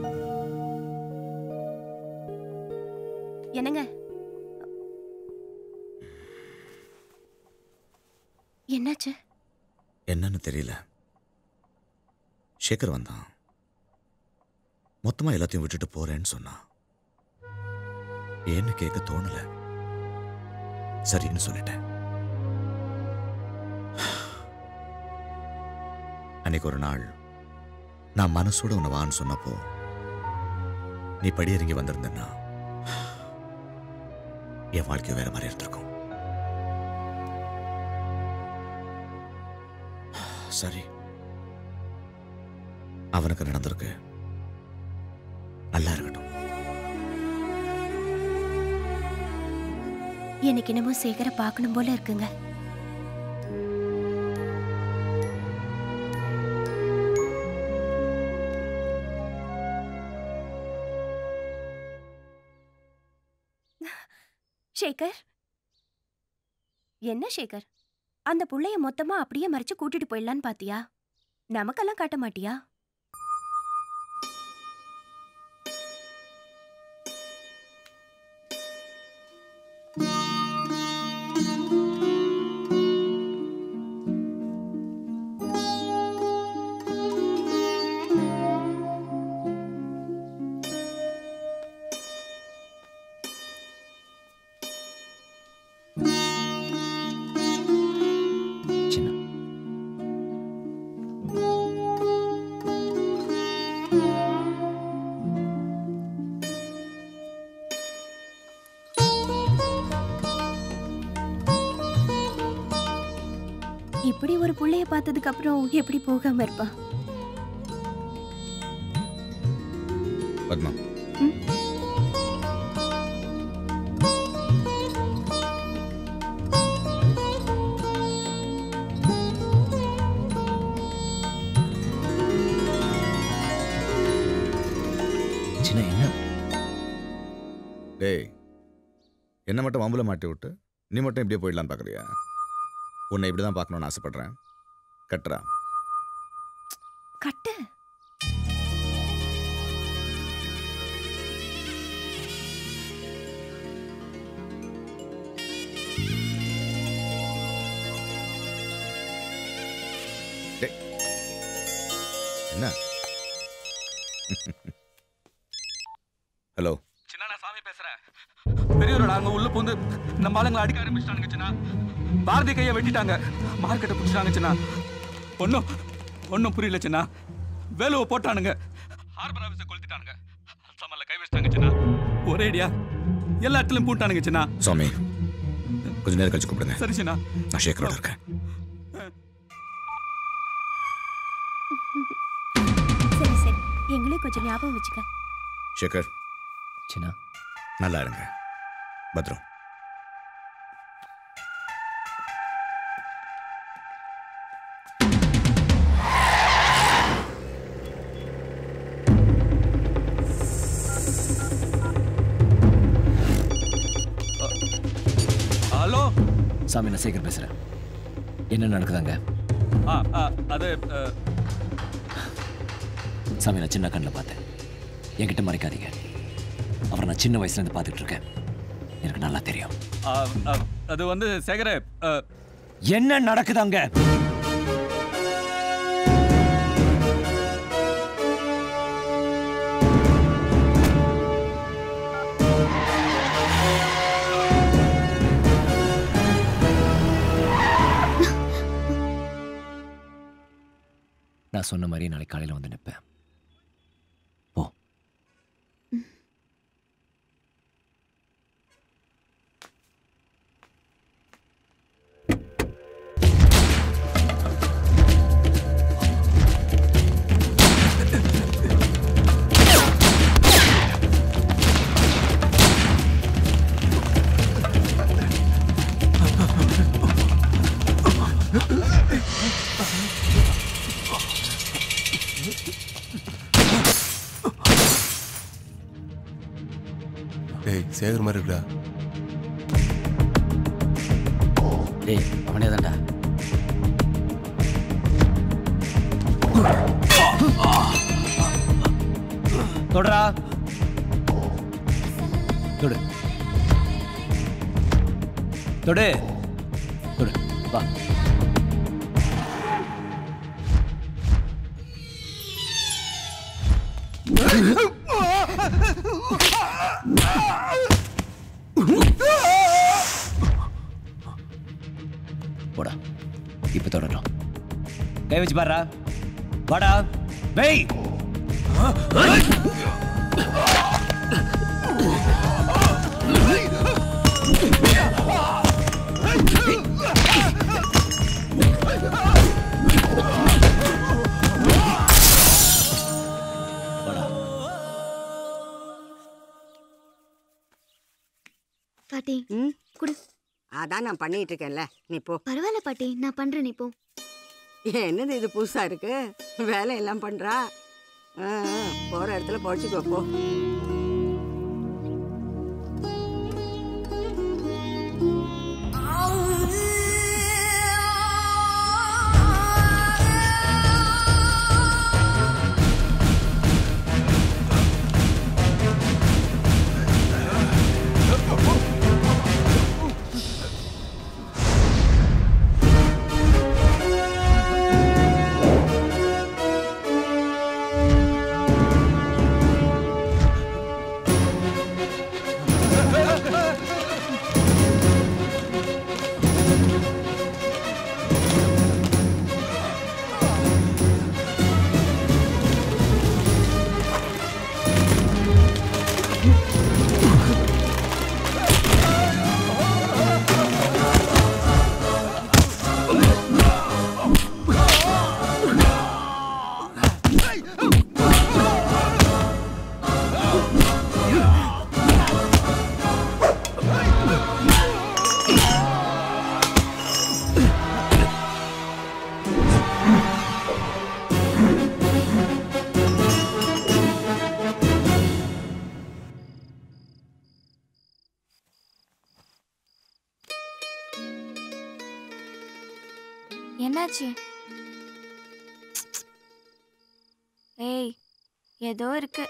என்னங்க என்னாச்சு என்னன்னு தெரியல சேகர் வந்தான் மொத்தமா எல்லாத்தையும் விட்டுட்டு போறேன்னு சொன்னான் ஏன்னு கேட்க தோணல சரின்னு சொல்லிட்டேன் அன்னைக்கு ஒரு நாள் நான் மனசோட உன்னை வான்னு சொன்னப்போ நீ படியிறங்கி வந்திருந்தேன்னா என் வாழ்க்கை வேற மாதிரி இருந்திருக்கும் சரி அவனுக்கு நடந்திருக்கு நல்லா இருக்கட்டும் எனக்கு என்னமோ சேகர பார்க்கணும் போல இருக்குங்க சேகர் என்ன சேகர் அந்த புள்ளைய மொத்தமா அப்படியே மறைச்சு கூட்டிட்டு போயிடலான்னு பாத்தியா நமக்கெல்லாம் காட்ட மாட்டியா சின்ன இப்படி ஒரு புள்ளைய பார்த்ததுக்கு அப்புறம் எப்படி போகாம இருப்பா பத்மா சின்ன என்ன டேய் என்ன மட்டும் வம்புல மாட்டி விட்டு நீ மட்டும் இப்படியே போயிடலான்னு பார்க்குறியா உன்னை இப்படி தான் பார்க்கணுன்னு ஆசைப்படுறேன் கட்டுறா கட்டு என்ன ஹலோ சின்ன நான் சாமி பேசுறேன் பெரியவரோட அங்க உள்ள பூந்து நம்ம ஆளுங்களை அடிக்க ஆரம்பிச்சிட்டானுங்க சின்ன பாரதி கையை வெட்டிட்டாங்க மார்க்கெட்டை பிடிச்சிட்டாங்க சின்ன ஒன்றும் ஒன்றும் புரியல சின்ன வேலுவை போட்டானுங்க ஹார்பர் ஆஃபீஸை கொளுத்திட்டானுங்க சமல்ல கை வச்சிட்டாங்க சின்ன ஒரே அடியா எல்லா இடத்துலையும் பூட்டானுங்க சின்ன சுவாமி கொஞ்ச நேரம் கழிச்சு கூப்பிடுங்க சரி சின்ன நான் சேகரோட இருக்கேன் சரி சரி எங்களையும் கொஞ்சம் ஞாபகம் வச்சுக்க சேகர் சின்ன நல்லா இருங்க பத்ரம் ஹலோ சாமி நான் சேகர் பேசுறேன் என்ன நடக்குதாங்க ஆ ஆ, அது அ, சாமி நான் சின்ன கண்ணில் பார்த்தேன் என்கிட்ட மறைக்காதீங்க அவரை நான் சின்ன வயசுல இருந்து பார்த்துட்டு இருக்கேன் எனக்கு நல்லா தெரியும் ஆ, ஆ, அது வந்து சேகரே அ, என்ன நடக்குதாங்க நான் சொன்ன மாதிரி நாளைக்கு காலையில் வந்து நிற்பேன் போ டேய் சேகர் மாதிரி இருக்குடா டேய் அவனே தான்டா தொடரா தொடு தொடு தொடு வா போடா இப்ப தொடரும் கை வச்சு பாடுறா வாடா வெய் வாடா பாட்டி ம் குடு அதான் நான் பண்ணிட்டு இருக்கேன்ல நீ போ பரவாயில்ல பாட்டி நான் பண்றேன் இப்போ என்னது இது புதுசா இருக்கு வேலையெல்லாம் பண்றா ஆ, ஆ, போற இடத்துல பொழைச்சிக்கோ போ என்னாச்சு ஏய் ஏதோ இருக்கு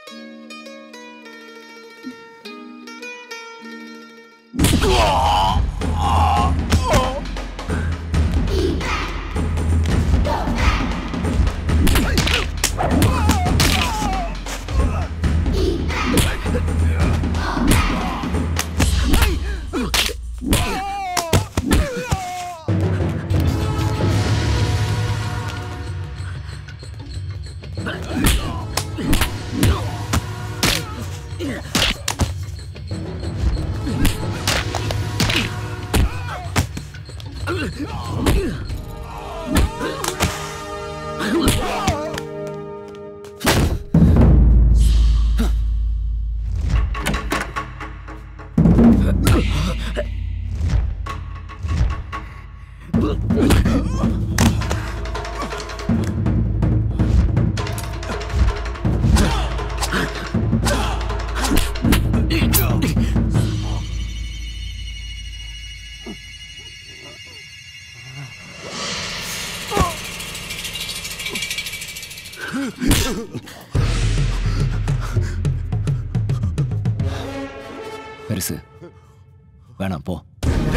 பெருசு வேணாம் போ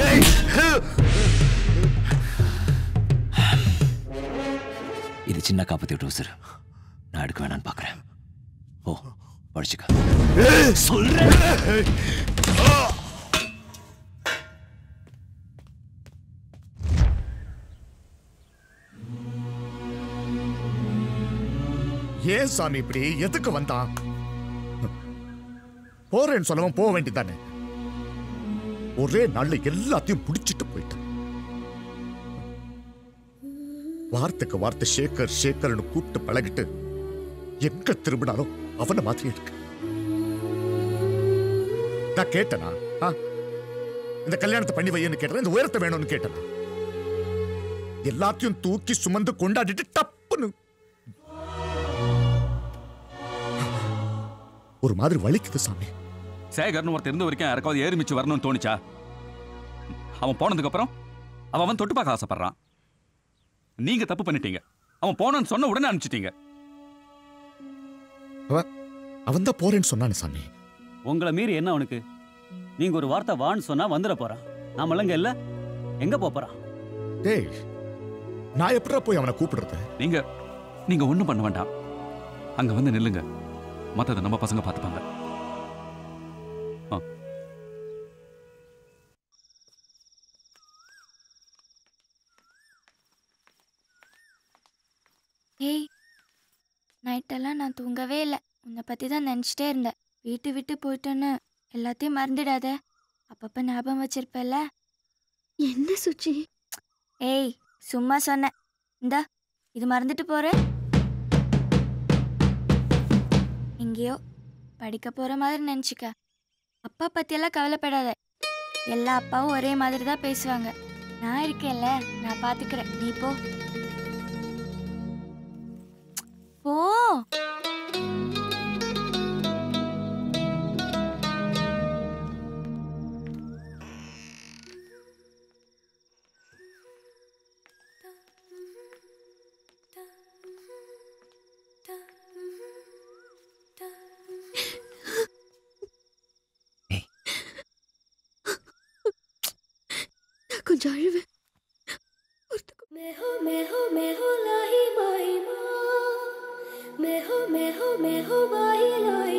இது சின்ன காப்பத்தி விட்டு உசுரு நான் எடுக்க வேணான்னு பார்க்குறேன் ஓ படிச்சுக்க ஏன் சாமி இப்படி எதுக்கு வந்தான் போறேன்னு சொல்லவும் போக வேண்டியதானே ஒரே நாள்ல எல்லாத்தையும் புடிச்சிட்டு போயிட்டான் வார்த்தைக்கு வார்த்தை சேகர் சேகர்னு கூப்பிட்டு பழகிட்டு எங்க திரும்பினாலும் அவன மாதிரி இருக்கு நான் கேட்டனா ஆ? இந்த கல்யாணத்தை பண்ணி வையன்னு கேட்டேன் இந்த உயரத்தை வேணும்னு கேட்டனா எல்லாத்தையும் தூக்கி சுமந்து கொண்டாடிட்டு டப்புன்னு ஒரு மாதிரி வலிக்குது சாமி சேகர்னு ஒருத்தர் இருந்த வரைக்கும் யாருக்காவது ஏறி மிச்சு வரணும்னு தோணுச்சா அவன் போனதுக்கு அப்புறம் அவன் அவன் தொட்டு பார்க்க ஆசைப்படுறான் நீங்க தப்பு பண்ணிட்டீங்க அவன் போனன்னு சொன்ன உடனே அனுப்பிச்சிட்டீங்க அவன் தான் போறேன்னு சொன்னானே சாமி உங்களை மீறி என்ன அவனுக்கு நீங்க ஒரு வார்த்தை வான்னு சொன்னா வந்துட போறான் நாமெல்லாம் இங்க இல்ல எங்க போப் போறான் டேய் நான் எப்படா போய் அவனை கூப்பிடுறது நீங்க நீங்க ஒண்ணும் பண்ண வேண்டாம் அங்க வந்து நில்லுங்க மத்தத நம்ம பசங்க பார்த்துப்பாங்க ஏய் நைட்டெல்லாம் நான் தூங்கவே இல்லை உன்னை பற்றி தான் நினச்சிட்டே இருந்தேன் வீட்டு விட்டு போயிட்டேன்னு எல்லாத்தையும் மறந்துடாத அப்பப்போ ஞாபகம் வச்சிருப்பல்ல என்ன சுச்சி ஏய் சும்மா சொன்னேன் இந்தா இது மறந்துட்டு போற எங்கேயோ படிக்க போகிற மாதிரி நினச்சிக்க அப்பா பற்றியெல்லாம் கவலைப்படாத எல்லா அப்பாவும் ஒரே மாதிரி தான் பேசுவாங்க நான் இருக்கேன்ல நான் பார்த்துக்கிறேன் நீ போ போ நான் கொஞ்சம் அழுவேன் मैं हो मैं हो मैं हो लाही माही माँ मैं हो मैं हो मैं हो वाही लाई